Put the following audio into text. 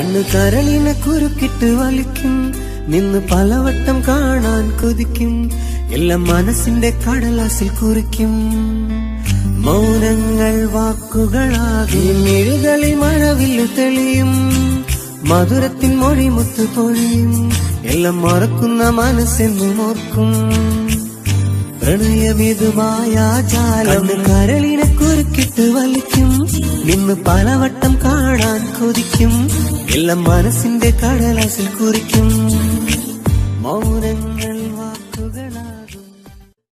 കണ്ണു കരളിനെ കുറുക്കിട്ട് വലിക്കും നിന്ന് പലവട്ടം കാണാൻ കൊതിക്കും എല്ലാം മനസ്സിന്റെ കടലാസിൽ കുറിക്കും മൗനങ്ങൾ വാക്കുകളാകെ മിഴുകളിൽ മഴവില്ലു തെളിയും മധുരത്തിൻ മൊഴിമുത്ത് പൊഴിയും എല്ലാം മറക്കുന്ന മനസ്സെന്നും ഓർക്കും പ്രണയമിതുമായ ജാലം കരളിനെ കുറുക്കിട്ട് വലിക്കും നിന്ന് പലവട്ടം കാണാൻ കൊതിക്കും എല്ലാം മനസ്സിന്റെ കടലാസിൽ കുറിക്കും മൗനങ്ങൾ